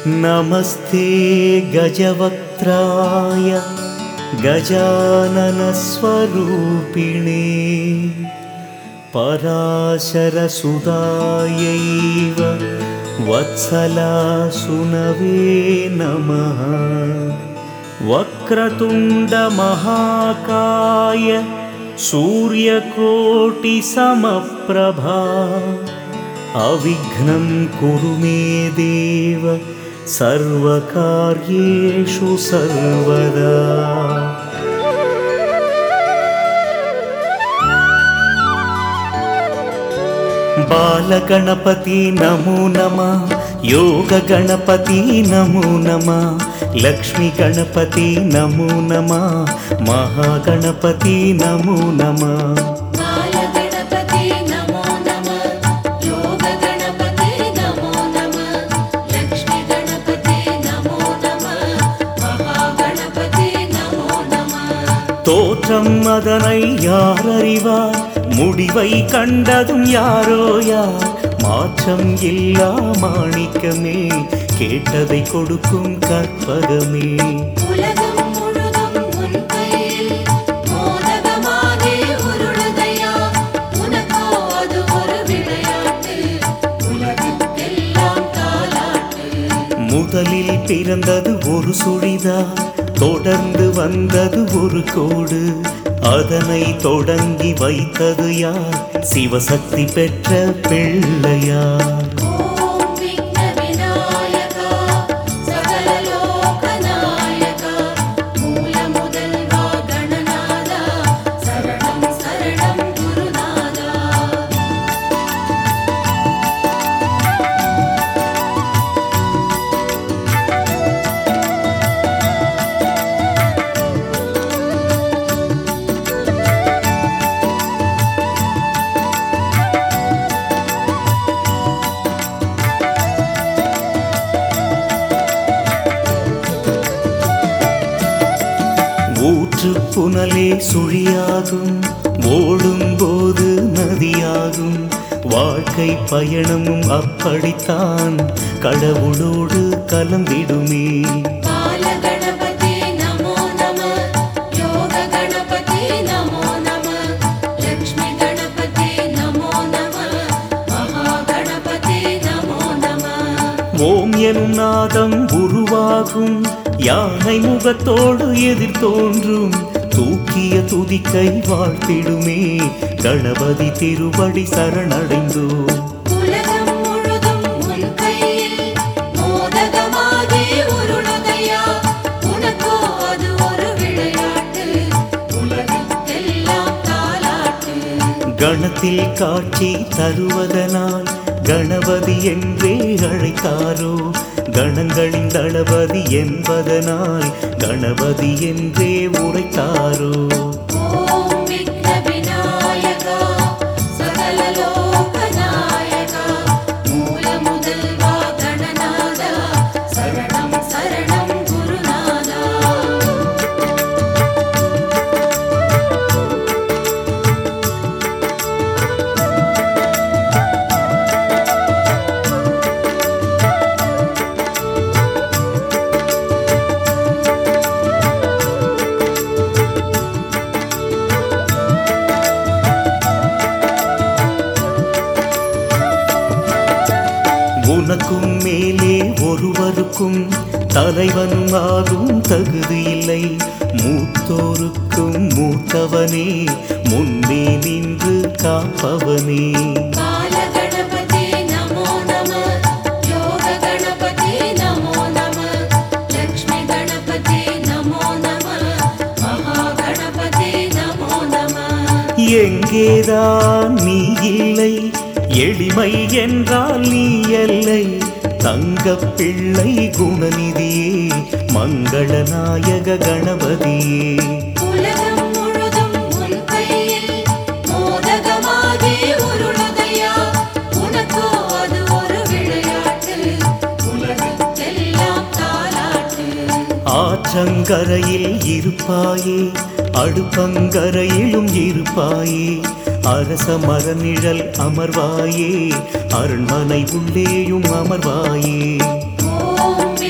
नमस्ते गजवक्त्राय गजाननस्वरूपिणे पराशरसुदायैव वत्सलासुनवे नमः वक्रतुण्डमहाकाय सूर्यकोटिसमप्रभा अविघ्नं कुरु मे देव सर्वकार्येषु सर्वदा बालगणपति नमो नमः योगगणपति नमो नमः लक्ष्मीगणपति नमो नमः महागणपति नमो नमः बालगणपते नमो नमः योगगणपते नमो नमः लक्ष्मीगणपते नमो नमः महागणपते नमो नमः தோற்றம் அதனை யார் அறிவார் முடிவை கண்டதும் யாரோ யார் மாற்றம் இல்லா மாணிக்கமே கேட்டதை கொடுக்கும் கற்பகமே உலகம் முழுதும் உன் கையில் மோதகமாகே உருளுதையா உனக்கோ அது ஒரு விளையாட்டு உலகெல்லாம் தாலாட்டு முதலில் பிறந்தது ஒரு சுழிதார் தொடர்ந்து வந்தது ஒரு கோடு அதனை தொடங்கி வைத்தது யார் சிவசக்தி பெற்ற பிள்ளையார் ஓம் விக்ன விநாயகா சகலலோகநாயகா மூல முதல்வா கணநாதா சரணம் சரணம் குருநாதா ஊற்று புனலே சுழியாகும் ஓடும் போது நதியாகும் வாழ்க்கை பயணமும் அப்படித்தான் கடவுளோடு கலந்திடுமே बालगणपते नमो नमः योगगणपते नमो नमः लक्ष्मीगणपते नमो नमः महागणपते नमो नमः ஓம் எனும் நாதம் உருவாகும் யானை முகத்தோடு எதிர் தோன்றும் தூக்கிய துதிக்கை வாழ்த்திடுமே கணபதி திருவடி சரணடைந்தோம் உலகம் முழுதும் உன் கையில் மோதகமாகே உருளுதையா உனக்கோ அது ஒரு விளையாட்டு உலகெல்லாம் தாலாட்டு கணத்தில் காட்சி தருவதனால் கணபதி என்றே அழைத்தாரோ கணங்களின் தளபதி என்பதனால் கணபதி என்றே உரைத்தாரோ ஓம் விக்ன விநாயகா சகலலோகநாயகா மூல முதல்வா கணநாதா சரணம் சரணம் குருநாதா உனக்கும் மேலே ஒருவருக்கும் தலைவனும் ஆகும் தகுதி இல்லை மூத்தோருக்கும் மூத்தவனே முன்னே நின்று காப்பவனே बालगणपते नमो नमः योगगणपते नमो नमः लक्ष्मीगणपते नमो नमः महागणपते नमो नमः எங்கேதான் நீ இல்லை எளிமை என்றால் நீ எல்லை தங்கப் பிள்ளை குணநிதியே மங்களநாயக கணபதியே உலகம் முழுதும் உன் கையில் மோதகமாகே உருளுதையா உனக்கோ அது ஒரு விளையாட்டு உலகெல்லாம் தாலாட்டு ஆற்றங்கரையில் இருப்பாயே அடுப்பங்கரையிலும் இருப்பாயே அரச மரநிழல் அமர்வாயே அரண்மனை உள்ளேயும் அமர்வாயே ஓம்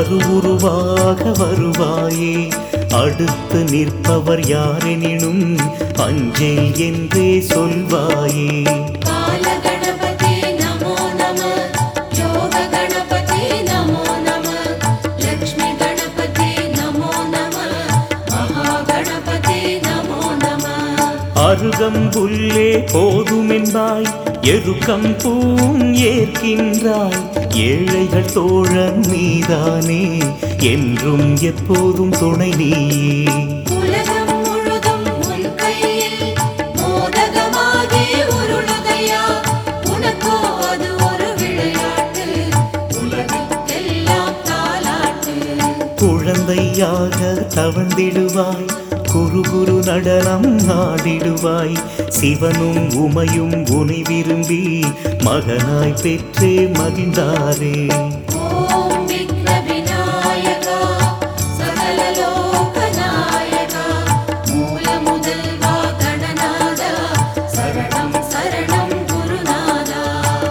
அருவுருவாக வருவாயே அடுத்து நிற்பவர் யாரெனினும் அஞ்சேல் என்றே சொல்வாயே बालगणपते नमो नमः योगगणपते नमो नमः लक्ष्मीगणपते नमो नमः महागणपते नमो नमः அருகம்புல்லே போதுமென்பாய் எருக்கம் பூம் ஏற்கின்றாய் ஏழைகள் தோழன் நீதானே என்றும் எப்போதும் துணை நீயே உலகம் முழுதும் உன் கையில் மோதகமாகி உருளுதையா உனக்கோ அது ஒரு விளையாட்டு உலகெல்லாம் தாலாட்டு குழந்தையாக தவழ்ந்திடுவாய் குரு குரு நடனம் ஆடிடுவாய் சிவனும் உமையும் உனை விரும்பி மகனாய் பெற்றே மகிழ்ந்தாரே ஓம் விக்ன விநாயகா சகல லோகநாயகா மூல முதல்வா கணநாதா சரணம் சரணம் குருநாதா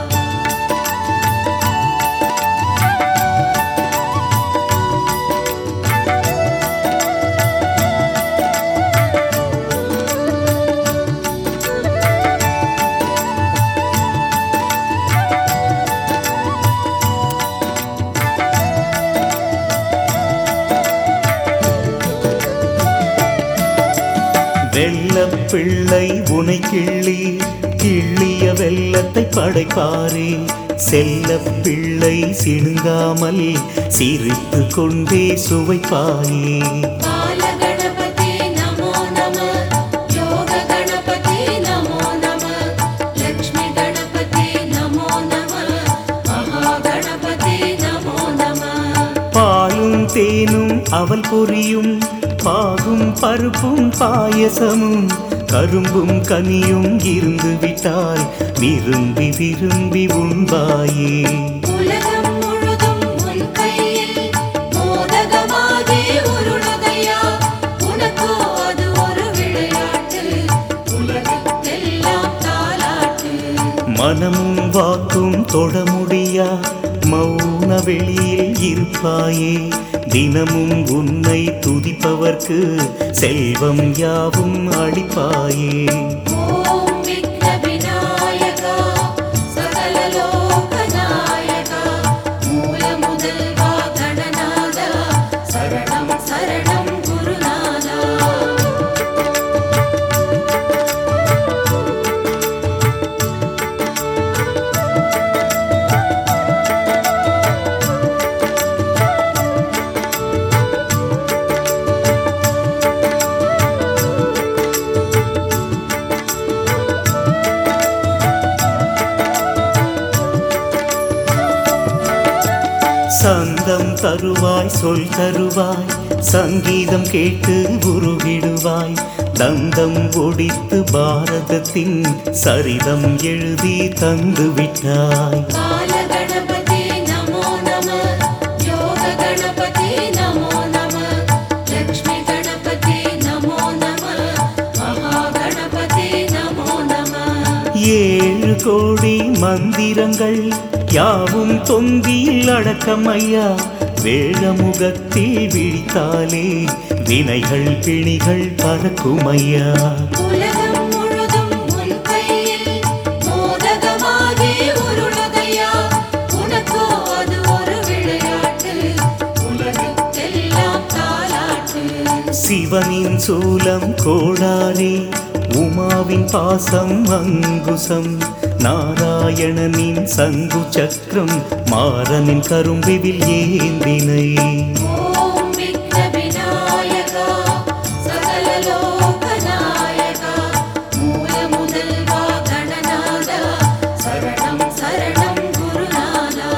வெள்ளப் பிள்ளை உனை கிள்ளி கிள்ளிய வெள்ளத்தை படைப்பாரே செல்லப் பிள்ளை சிணுங்காமல் சிரித்து கொண்டே சுவைப்பாயே बालगणपते नमो नमः योगगणपते नमो नमः लक्ष्मीगणपते नमो नमः महागणपते नमो नमः பாலும் தேனும் அவல் பொரியும் பாகும் பருப்பும் பாயசமும் கரும்பும் கனியும் இருந்து விட்டால் விரும்பி விரும்பி உண்பாயே உலகம் முழுதும் உன் கையில் மோதகமாகி உருளுதையா உனக்கோ அது ஒரு விளையாட்டு உலகெல்லாம் தாலாட்டு மனமும் வாக்கும் தொட முடியா மௌன வெளியில் இருப்பாயே தினமும் உன்னை துதிப்பவர்க்கு செல்வம் யாவும் அளிப்பாயே ஓம் விக்ன விநாயகா சகல லோகநாயகா மூல முதல்வா கணநாதா சரணம் சரணம் குருநாதா சந்தம் தருவாய் சொல் தருவாய் சங்கீதம் கேட்டு உருகிடுவாய் தந்தம் ஒடித்து பாரதத்தின் சரிதம் எழுதி தந்து விட்டாய் बालगणपते नमो नमः योगगणपते नमो नमः लक्ष्मीगणपते नमो नमः महागणपते नमो नमः ஏழு கோடி மந்திரங்கள் யாவும் தொந்தியில் அடக்கமையா வேழமுகத்தில் விழித்தாலே வினைகள் பிணிகள் பறக்குமையா உலகம் முழுதும் உன் கையில் மோதகமாகி உருளுதையா உனக்கோ அது ஒரு விளையாட்டு உலகெல்லாம் தாலாட்டு சிவனின் சூலம் கோடாரே உமாவின் பாசம் அங்குசம் நாராயணனின் சங்கு சக்கரம் மாறனின் கரும்பிவில் ஏந்தினை ஓம் விக்ன விநாயகா சகல லோகநாயகா மூல முதல்வா கணநாதா சரணம் சரணம் குருநாதா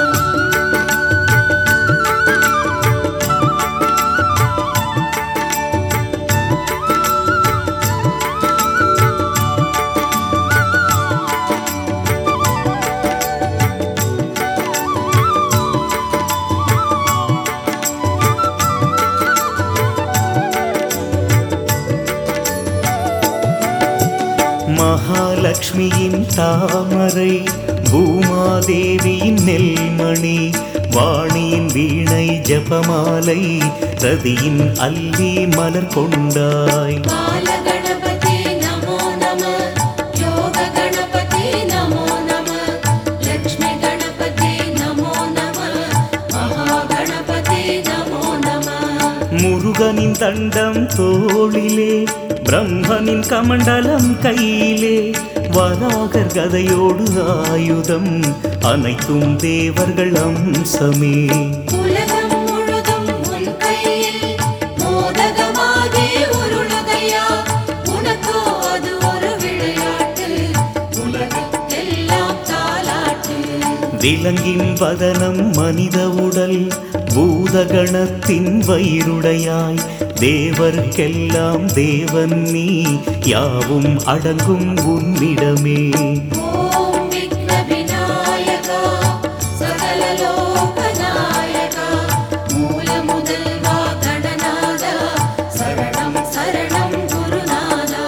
மகாலட்சுமியின் தாமரை பூமாதேவியின் நெல்மணி வாணியின் வீணை ஜபமாலை ரதியின் அல்லி மலர் கொண்டாய் बालगणपति नमो नमः योगगणपति नमो नमः लक्ष्मीगणपति नमो नमः महागणपति नमो नमः முருகனின் தண்டம் தோளிலே பிரம்மனின் கமண்டலம் கையிலே வராகர் கதையோடு ஆயுதம் அனைத்தும் தேவர்கள் அம்சமே உலகம் முழுதும் உன் கையில் மோதகமாகி உருளுதையா உனக்கோ அது ஒரு விளையாட்டு உலகெல்லாம் தாலாட்டு விலங்கின் வதனம் மனித உடல் பூதகணத்தின் வயிறுடையாய் தேவர்க்கெல்லாம் தேவன் நீ யாவும் அடங்கும் உன்னிடமே ஓம் விக்ன விநாயகா சகல லோகநாயகா மூல முதல்வா கணநாதா சரணம் சரணம் குருநாதா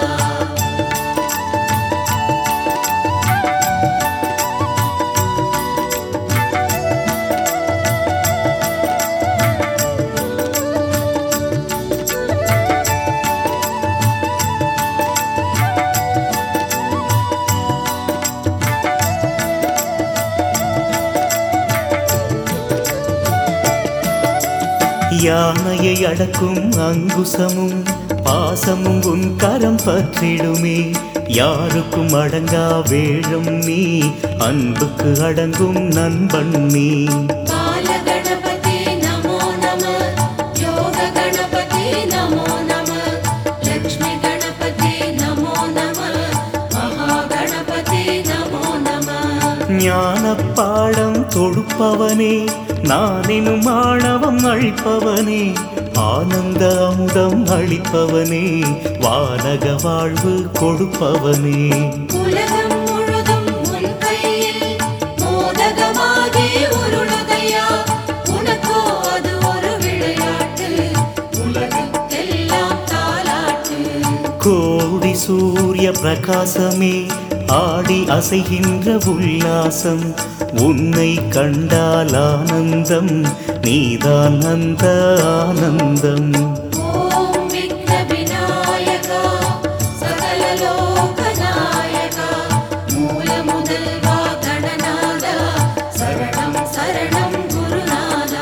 யானையை அடக்கும் அங்குசமும் பாசமும் உன் கரம் பற்றிடுமே யாருக்கும் அடங்கா வேழும் நீ அன்புக்கு அடங்கும் நண்பன் நீ बालगणपति नमो नमः योगगणपति नमो नमः लक्ष्मीगणपति नमो नमः महागणपति नमो नमः ஞான பாடம் தொடுப்பவனே நானெனும் ஆணவம் அழிப்பவனே ஆனந்த அமுதம் அளிப்பவனே வானக வாழ்வு கொடுப்பவனே உலகம் முழுதும் உன் கையில் மோதகமாகி உருளுதையா உனக்கோ அது ஒரு விளையாட்டு உலகெல்லாம் தாலாட்டு கோடி சூரிய பிரகாசமே ஆடி அசைகின்ற உல்லாசம் உன்னை கண்டால் ஆனந்தம் நீதான் அந்த ஆனந்தம் ஓம் விக்ன விநாயகா சகல லோகநாயகா மூல முதல்வா கணநாதா சரணம் சரணம் குருநாதா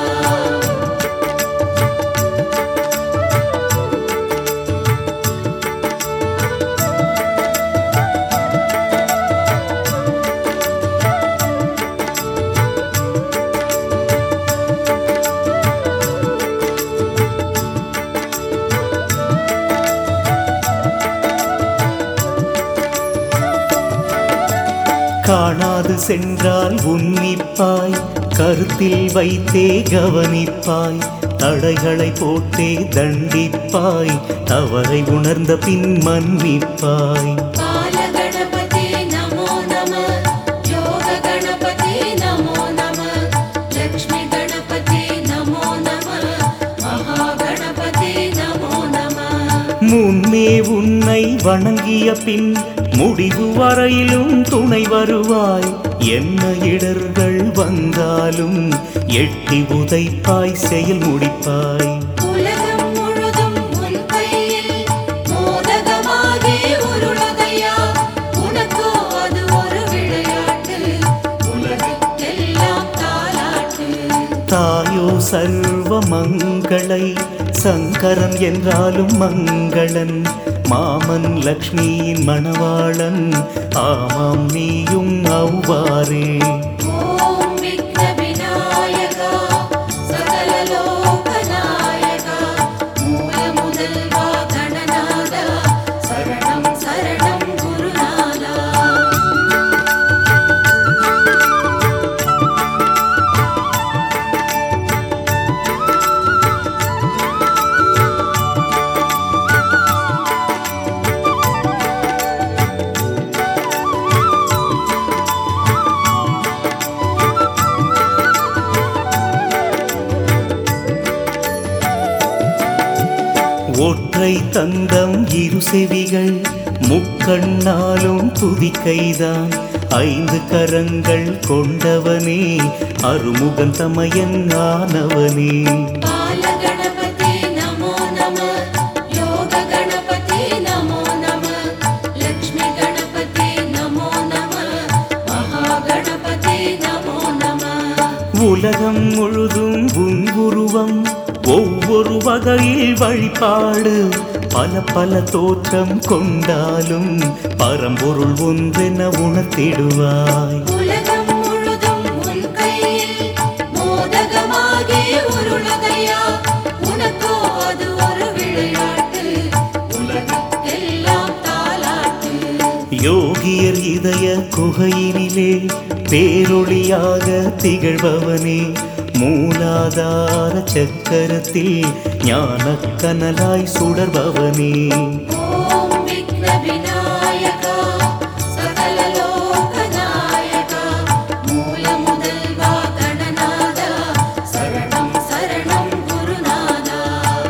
காணாது சென்றால் உன்னிப்பாய் கருத்தில் வைத்தே கவனிப்பாய் தடைகளை போட்டே தண்டிப்பாய் தவறை உணர்ந்த பின் மன்னிப்பாய் बालगणपति नमो नमः योगगणपति नमो नमः लक्ष्मीगणपति नमो नमः महागणपति नमो नमः முன்னே உன்னை வணங்கிய பின் முடிவு வரையிலும் துணை வருவாய் என்ன இடர்கள் வந்தாலும் எட்டி உதைப்பாய் செயல் முடிப்பாய் உலகம் முழுதும் உன் கையில் மோதகமாகி உருளுதையா உனக்கோ அது ஒரு விளையாட்டு உலகெல்லாம் தாலாட்டு தாயோ சர்வ மங்களை சங்கரன் என்றாலும் மங்களன் மாமன் லக்ஷ்மியின் மணவாளன் ஆமாம் நீயும் அவ்வாறே ஓம் விக்ன விநாயகா சகல லோகநாயகா மூல முதல்வா கணநாதா சரணம் சரணம் குருநாதா ஒற்றை தந்தம் இரு செவிகள் முக்கண்ணாலும் துதிக்கைதான் ஐந்து கரங்கள் கொண்டவனே அருமுகன் தமையன் ஆனவனே बालगणपते नमो नमः योगगणपते नमो नमः लक्ष्मीगणपते नमो नमः महागणपते नमो नमः உலகம் முழுதும் உன் உருவம் ஒவ்வொரு வகையில் வழிபாடு பல பல தோற்றம் கொண்டாலும் பரம்பொருள் ஒன்றென உணர்த்திடுவாய் உலகம் முழுதும் உன் கையில் மோதகமாகி உருளுதையா உனக்கோ அது ஒரு விளையாட்டு உலகெல்லாம் தாலாட்டு யோகியர் இதய குகையினிலே பேரொளியாக திகழ்பவனே மூலாதார சக்கரத்தில் ஞானக்கனலாய் சுடர்பவனே ॐ विघ्नविनायका सकललोकनायका मूलमुदल्वा गणनादा शरणं शरणं गुरुनादा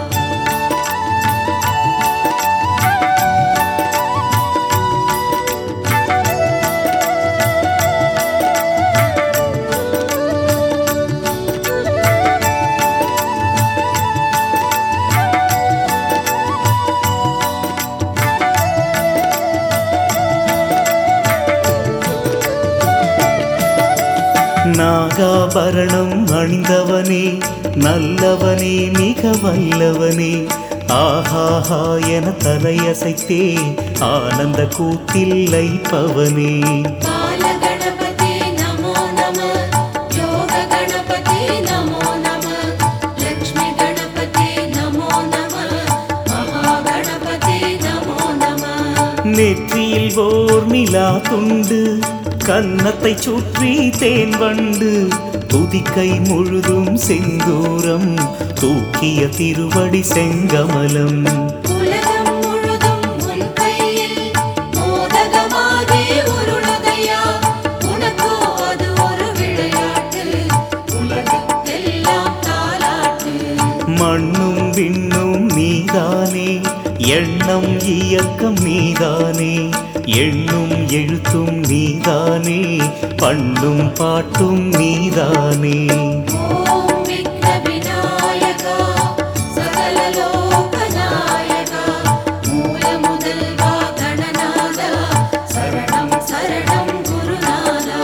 நாகாபரணம் அணிந்தவனே நல்லவனே மிக வல்லவனே ஆஹாஹா என தலையசைத்தே ஆனந்த கூத்தில் லைப்பவனே बालगणपते नमो नमः योगगणपते नमो नमः लक्ष्मीगणपते नमो नमः महागणपते नमो नमः நெற்றியில் ஓர் நிலா துண்டு கன்னத்தை சுற்றி தேன் வண்டு துதிக்கை முழுதும் செந்தூரம் தூக்கிய திருவடி செங்கமலம் உலகம் முழுதும் உன் கையில் மோதகமாகி உருளுதையா உனக்கோ அது ஒரு விளையாட்டு உலகெல்லாம் தாலாட்டு மண்ணும் விண்ணும் நீதானே எண்ணம் இயக்கம் நீதானே எண்ணும் எழுத்தும் நீதானே பண்ணும் பாட்டும் நீதானே ॐ विघ्नविनायका सकललोकनायका मूलमुदल्वा गणनादा शरणं शरणं गुरुनादा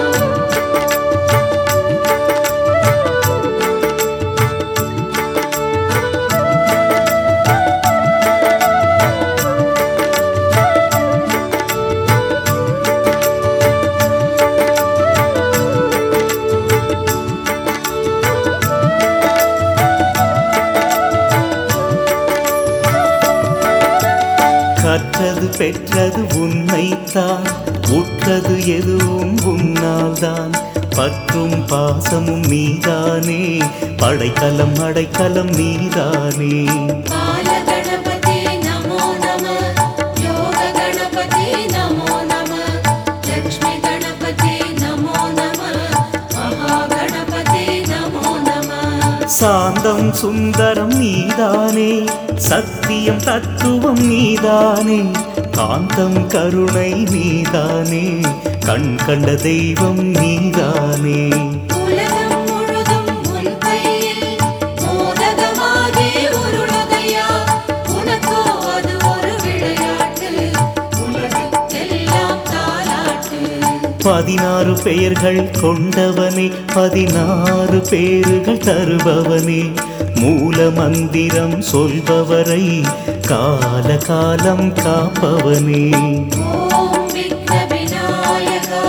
கற்றது பெற்றது உன்னைத்தான் உற்றது எதுவும் உன்னால்தான் பற்றும் பாசமும் நீதானே படைக்கலம் அடைக்கலம் நீதானே बालगणपते नमो नमः योगगणपते नमो नमः लक्ष्मीगणपते नमो नमः महागणपते नमो नमः சாந்தம் சுந்தரம் நீதானே சத்தியம் தத்துவம் நீதானே காந்தம் கருணை நீதானே கண் கண்ட தெய்வம் நீதானே உலகம் முழுதும் உன் கையில் மோதகமாகி உருளுதையா உனக்கோ அது ஒரு விளையாட்டு உலகெல்லாம் தாலாட்டு பதினாறு பெயர்கள் கொண்டவனே பதினாறு பேர்கள் தருபவனே மூல மந்திரம் சொல்பவரை கால காலம் காப்பவனே ॐ विघ्नविनायका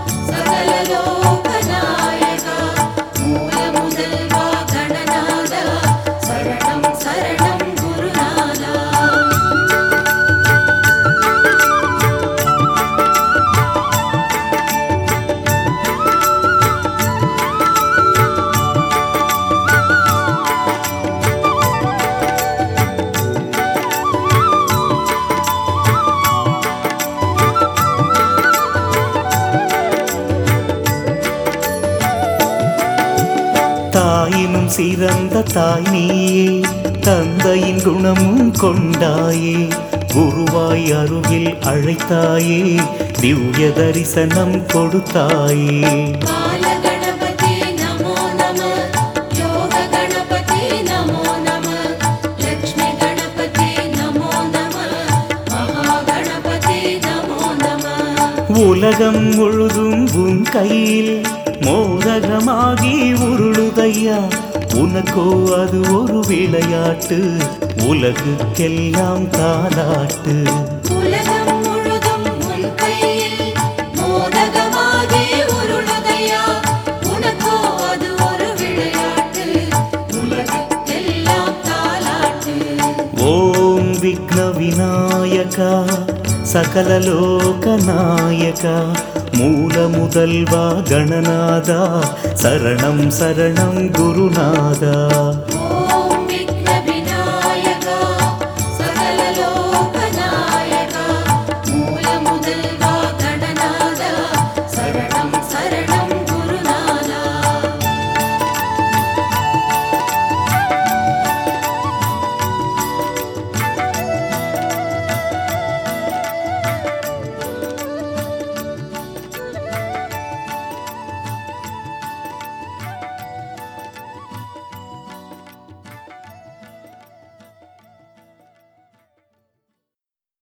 सकललोकनायका मूलमुदल्वा गणनादा शरणं शरणं गुरुनादा தாயினும் சிறந்த தாய் நீயே தந்தையின் குணமும் கொண்டாயே குருவாய் அருகில் அழைத்தாயே திவ்ய தரிசனம் கொடுத்தாயே கால கணபதி நமோ நம யோக கணபதி நமோ நம லக்ஷ்மி கணபதி நமோ நம மகா கணபதி நமோ நம உலகம் முழுதும் உன் கையில் மோதகமாகி உருளுதையா உனக்கோ அது ஒரு விளையாட்டு உலகுக்கெல்லாம் தாலாட்டு உலகம் முழுதும் உன் கையில் மோதகமாகி உருளுதையா உனக்கோ அது ஒரு விளையாட்டு உலகெல்லாம் தாலாட்டு ஓம் விக்ன விநாயகா சகல லோக நாயகா மூல முதல்வா கணநாதா சரணம் சரணம் குருநாதா